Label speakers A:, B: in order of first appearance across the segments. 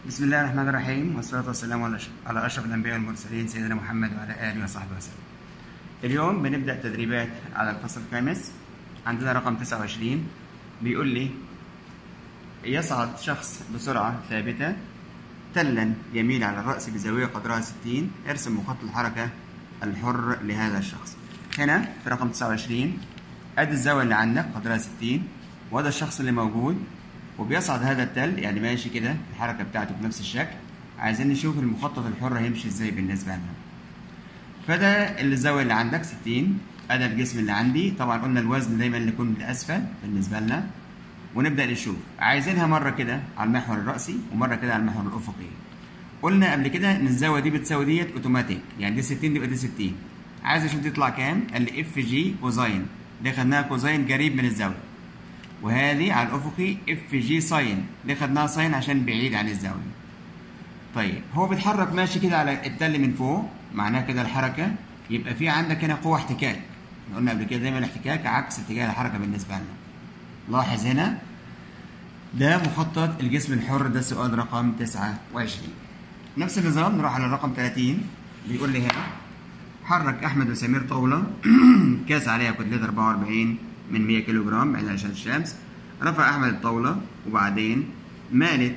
A: بسم الله الرحمن الرحيم والصلاة والسلام على أش- على أشرف الأنبياء والمرسلين سيدنا محمد وعلى آله وصحبه وسلم. اليوم بنبدأ تدريبات على الفصل الخامس عندنا رقم 29 بيقول لي يصعد شخص بسرعة ثابتة تلا يميل على الرأس بزاوية قدرها 60 ارسم مخطط الحركة الحر لهذا الشخص. هنا في رقم 29 ادي الزاوية اللي عندك قدرها 60 وده الشخص اللي موجود وبيصعد هذا التل يعني ماشي كده الحركة بتاعته بنفس الشكل عايزين نشوف المخطط الحر هيمشي ازاي بالنسبة لنا. فده الزاوية اللي عندك 60 ادي الجسم اللي عندي طبعا قلنا الوزن دايما اللي يكون لاسفل بالنسبة لنا ونبدأ نشوف عايزينها مرة كده على المحور الرأسي ومرة كده على المحور الأفقي قلنا قبل كده ان الزاوية دي بتساوي ديت اوتوماتيك يعني دي 60 دي يبقى دي 60 عايز اشوف دي تطلع كام قال لي اف جي كوزاين دي خدناها كوزاين قريب من الزاوية وهذه على الأفقي اف جي ساين دي خدناها ساين عشان بعيد عن الزاوية طيب هو بيتحرك ماشي كده على التل من فوق معناه كده الحركة يبقى في عندك هنا قوة احتكاك قلنا قبل كده دايما الاحتكاك عكس اتجاه الحركة بالنسبة لنا لاحظ هنا ده مخطط الجسم الحر ده السؤال رقم 29 نفس النظام نروح على الرقم 30 بيقول لي هنا حرك احمد وسمير طاوله كاس عليها كتلتها 44 من 100 كيلو جرام بعيد عشان الشمس رفع احمد الطاوله وبعدين مالت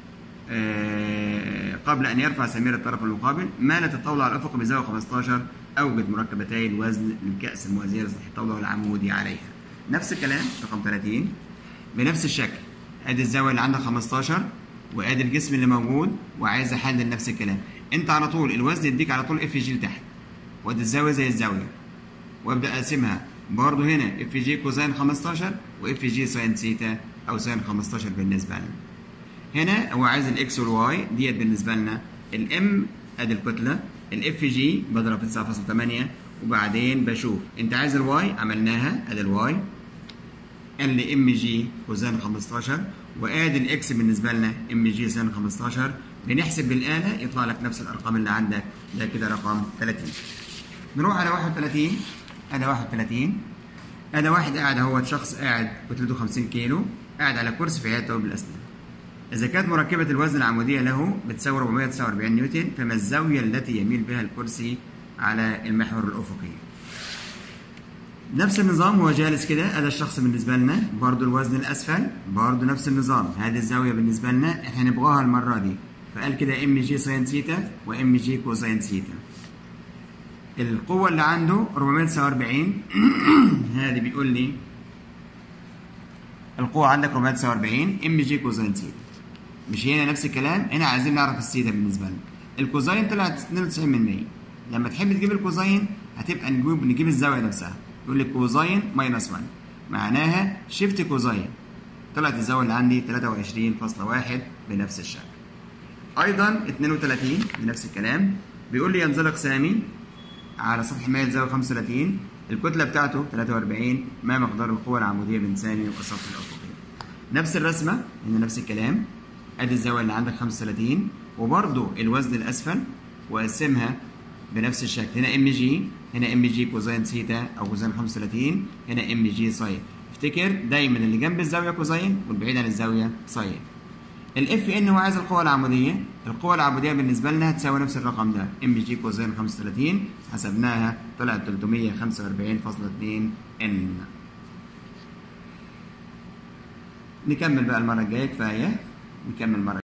A: آه، قبل ان يرفع سمير الطرف المقابل مالت الطاوله على الافق بزاويه 15 اوجد مركبتي الوزن للكاس الموازيه لسطح الطاوله والعمودي عليها نفس الكلام رقم 30 بنفس الشكل ادي الزاويه اللي عندك 15 وادي الجسم اللي موجود وعايز احلل نفس الكلام انت على طول الوزن يديك على طول اف جي لتحت وادي الزاويه زي الزاويه وابدا اقسمها برضه هنا اف جي كوزين 15 واف جي ساين ثيتا او ساين 15 بالنسبه لنا هنا هو عايز الاكس والواي ديت بالنسبه لنا الام ادي الكتله الاف جي بضرب في 9.8 وبعدين بشوف انت عايز الواي عملناها ادي الواي قال لي ام جي كوزين 15 وادي الاكس بالنسبه لنا ام جي سين 15 بنحسب بالاله يطلع لك نفس الارقام اللي عندك ده كده رقم 30 نروح على 31 ادي 31 ادي واحد قاعد اهوت شخص قاعد كتلته 50 كيلو قاعد على كرسي في عياده بالاسنان إذا كانت مركبة الوزن العمودية له بتساوي 449 نيوتن فما الزاوية التي يميل بها الكرسي على المحور الأفقي؟ نفس النظام هو جالس كده ادي الشخص بالنسبه لنا برضو الوزن الاسفل برضو نفس النظام هذه الزاويه بالنسبه لنا احنا نبغاها المره دي فقال كده ام جي ساين ثيتا وام جي كوساين ثيتا القوه اللي عنده 449 هذه بيقول لي القوه عندك 449 ام جي كوساين ثيتا مش هنا نفس الكلام هنا عايزين نعرف الثيتا بالنسبه لنا الكوزاين طلعت 92 من 100 لما تحب تجيب الكوزاين هتبقى نجيب نجيب الزاويه نفسها يقول لك كوزاين ماينس 1 معناها شيفت كوزاين طلعت الزاويه اللي عندي 23.1 بنفس الشكل ايضا 32 بنفس الكلام بيقول لي ينزلق سامي على سطح مائل زاويه 35 الكتله بتاعته 43 ما مقدار القوه العموديه بين سامي والسطح الافقي نفس الرسمه هنا نفس الكلام ادي الزاويه اللي عندك 35 وبرده الوزن الاسفل واقسمها بنفس الشكل هنا ام جي هنا ام جي كوزين ثيتا او كوزين 35 هنا ام جي ساين افتكر دايما اللي جنب الزاويه كوزين والبعيد عن الزاويه ساين الاف ان هو عايز القوه العموديه القوه العموديه بالنسبه لنا هتساوي نفس الرقم ده ام جي كوزين 35 حسبناها طلعت 345.2 ان نكمل بقى المره الجايه كفايه نكمل مره